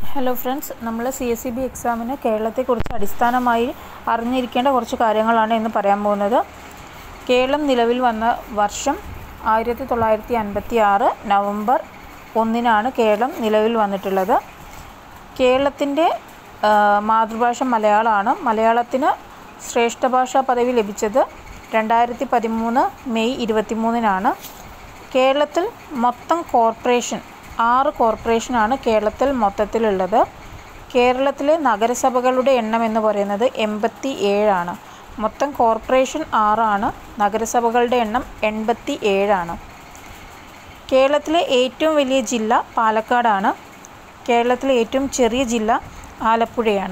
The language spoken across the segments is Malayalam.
ഹലോ ഫ്രണ്ട്സ് നമ്മൾ സി എസ് സി ബി എക്സാമിന് കേരളത്തെക്കുറിച്ച് അടിസ്ഥാനമായി അറിഞ്ഞിരിക്കേണ്ട കുറച്ച് കാര്യങ്ങളാണ് ഇന്ന് പറയാൻ പോകുന്നത് കേരളം നിലവിൽ വന്ന വർഷം ആയിരത്തി തൊള്ളായിരത്തി അൻപത്തി ആറ് നവംബർ ഒന്നിനാണ് കേരളം നിലവിൽ വന്നിട്ടുള്ളത് കേരളത്തിൻ്റെ ആ, മാതൃഭാഷ മലയാളമാണ് മലയാളത്തിന് ശ്രേഷ്ഠ ഭാഷാ പദവി ലഭിച്ചത് രണ്ടായിരത്തി പതിമൂന്ന് മെയ് ഇരുപത്തിമൂന്നിനാണ് കേരളത്തിൽ മൊത്തം കോർപ്പറേഷൻ ആറ് കോർപ്പറേഷനാണ് കേരളത്തിൽ മൊത്തത്തിലുള്ളത് കേരളത്തിലെ നഗരസഭകളുടെ എണ്ണം എന്ന് പറയുന്നത് എൺപത്തി ഏഴാണ് മൊത്തം കോർപ്പറേഷൻ ആറാണ് നഗരസഭകളുടെ എണ്ണം എൺപത്തി ഏഴാണ് കേരളത്തിലെ ഏറ്റവും വലിയ ജില്ല പാലക്കാടാണ് കേരളത്തിലെ ഏറ്റവും ചെറിയ ജില്ല ആലപ്പുഴയാണ്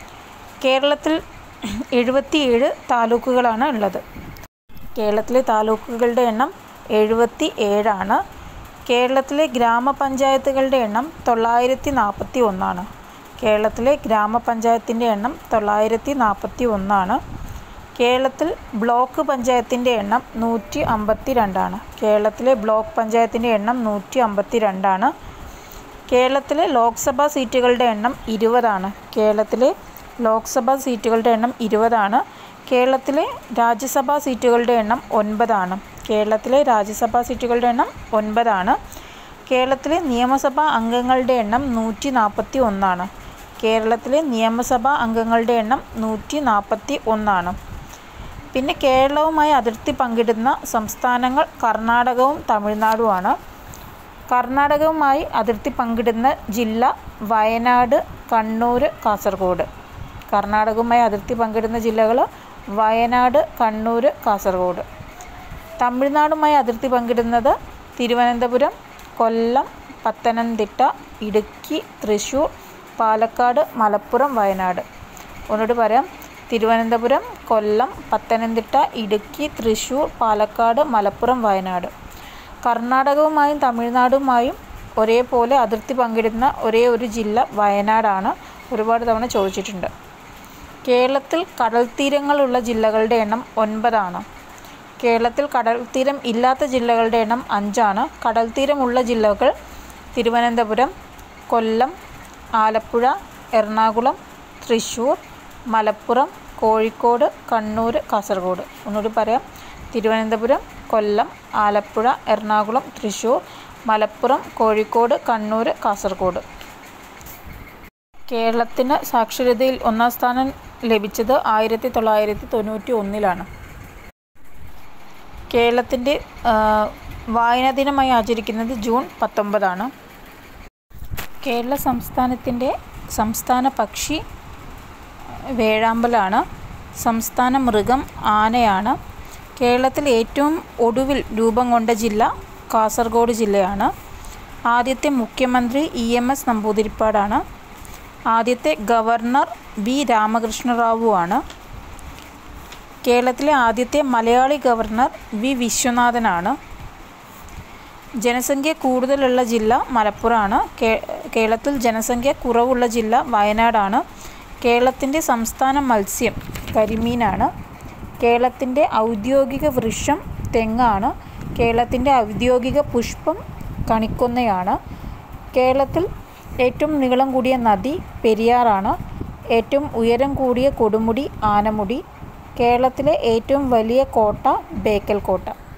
കേരളത്തിൽ എഴുപത്തിയേഴ് താലൂക്കുകളാണ് ഉള്ളത് കേരളത്തിലെ താലൂക്കുകളുടെ എണ്ണം എഴുപത്തി ഏഴാണ് കേരളത്തിലെ ഗ്രാമപഞ്ചായത്തുകളുടെ എണ്ണം തൊള്ളായിരത്തി നാൽപ്പത്തി ഒന്നാണ് കേരളത്തിലെ ഗ്രാമപഞ്ചായത്തിൻ്റെ എണ്ണം തൊള്ളായിരത്തി നാൽപ്പത്തി ഒന്നാണ് കേരളത്തിൽ ബ്ലോക്ക് പഞ്ചായത്തിൻ്റെ എണ്ണം നൂറ്റി അമ്പത്തി രണ്ടാണ് കേരളത്തിലെ ബ്ലോക്ക് പഞ്ചായത്തിൻ്റെ എണ്ണം നൂറ്റി അമ്പത്തി രണ്ടാണ് കേരളത്തിലെ ലോക്സഭാ സീറ്റുകളുടെ എണ്ണം ഇരുപതാണ് കേരളത്തിലെ ലോക്സഭാ സീറ്റുകളുടെ എണ്ണം ഇരുപതാണ് കേരളത്തിലെ രാജ്യസഭാ സീറ്റുകളുടെ എണ്ണം ഒൻപതാണ് കേരളത്തിലെ രാജ്യസഭാ സീറ്റുകളുടെ എണ്ണം ഒൻപതാണ് കേരളത്തിലെ നിയമസഭാ അംഗങ്ങളുടെ എണ്ണം നൂറ്റി നാൽപ്പത്തി ഒന്നാണ് കേരളത്തിലെ നിയമസഭാ അംഗങ്ങളുടെ എണ്ണം നൂറ്റി നാൽപ്പത്തി ഒന്നാണ് പിന്നെ കേരളവുമായി അതിർത്തി പങ്കിടുന്ന സംസ്ഥാനങ്ങൾ കർണാടകവും തമിഴ്നാടുമാണ് കർണാടകവുമായി അതിർത്തി പങ്കിടുന്ന ജില്ല വയനാട് കണ്ണൂർ കാസർഗോഡ് കർണാടകവുമായി അതിർത്തി പങ്കിടുന്ന ജില്ലകൾ വയനാട് കണ്ണൂർ കാസർഗോഡ് തമിഴ്നാടുമായി അതിർത്തി പങ്കിടുന്നത് തിരുവനന്തപുരം കൊല്ലം പത്തനംതിട്ട ഇടുക്കി തൃശ്ശൂർ പാലക്കാട് മലപ്പുറം വയനാട് ഒന്നുകൂടി പറയാം തിരുവനന്തപുരം കൊല്ലം പത്തനംതിട്ട ഇടുക്കി തൃശ്ശൂർ പാലക്കാട് മലപ്പുറം വയനാട് കർണാടകവുമായും തമിഴ്നാടുമായും ഒരേപോലെ അതിർത്തി പങ്കിടുന്ന ഒരേ ഒരു ജില്ല വയനാടാണ് ഒരുപാട് തവണ ചോദിച്ചിട്ടുണ്ട് കേരളത്തിൽ കടൽത്തീരങ്ങളുള്ള ജില്ലകളുടെ എണ്ണം ഒൻപതാണ് കേരളത്തിൽ കടൽത്തീരം ഇല്ലാത്ത ജില്ലകളുടെ എണ്ണം അഞ്ചാണ് കടൽത്തീരമുള്ള ജില്ലകൾ തിരുവനന്തപുരം കൊല്ലം ആലപ്പുഴ എറണാകുളം തൃശ്ശൂർ മലപ്പുറം കോഴിക്കോട് കണ്ണൂർ കാസർഗോഡ് ഒന്നുകൂടി പറയാം തിരുവനന്തപുരം കൊല്ലം ആലപ്പുഴ എറണാകുളം തൃശ്ശൂർ മലപ്പുറം കോഴിക്കോട് കണ്ണൂർ കാസർഗോഡ് കേരളത്തിന് സാക്ഷരതയിൽ ഒന്നാം സ്ഥാനം ലഭിച്ചത് ആയിരത്തി തൊള്ളായിരത്തി തൊണ്ണൂറ്റി ഒന്നിലാണ് കേരളത്തിൻ്റെ വായനാ ദിനമായി ആചരിക്കുന്നത് ജൂൺ പത്തൊമ്പതാണ് കേരള സംസ്ഥാനത്തിൻ്റെ സംസ്ഥാന പക്ഷി വേഴാമ്പലാണ് സംസ്ഥാന മൃഗം ആനയാണ് കേരളത്തിൽ ഏറ്റവും ഒടുവിൽ രൂപം കൊണ്ട ജില്ല കാസർഗോഡ് ജില്ലയാണ് ആദ്യത്തെ മുഖ്യമന്ത്രി ഇ എം എസ് നമ്പൂതിരിപ്പാടാണ് ആദ്യത്തെ ഗവർണർ വി രാമകൃഷ്ണ റാവു ആണ് കേരളത്തിലെ ആദ്യത്തെ മലയാളി ഗവർണർ വി വിശ്വനാഥനാണ് ജനസംഖ്യ കൂടുതലുള്ള ജില്ല മലപ്പുറമാണ് കേ- കേരളത്തിൽ ജനസംഖ്യ കുറവുള്ള ജില്ല വയനാടാണ് കേരളത്തിൻ്റെ സംസ്ഥാന മത്സ്യം കരിമീനാണ് കേരളത്തിൻ്റെ ഔദ്യോഗിക വൃക്ഷം തെങ്ങാണ് കേരളത്തിൻ്റെ ഔദ്യോഗിക പുഷ്പം കണിക്കൊന്നയാണ് കേരളത്തിൽ ഏറ്റവും നീളം കൂടിയ നദി പെരിയാറാണ് ഏറ്റവും ഉയരം കൂടിയ കൊടുമുടി ആനമുടി കേരളത്തിലെ ഏറ്റവും വലിയ കോട്ട ബേക്കൽ കോട്ട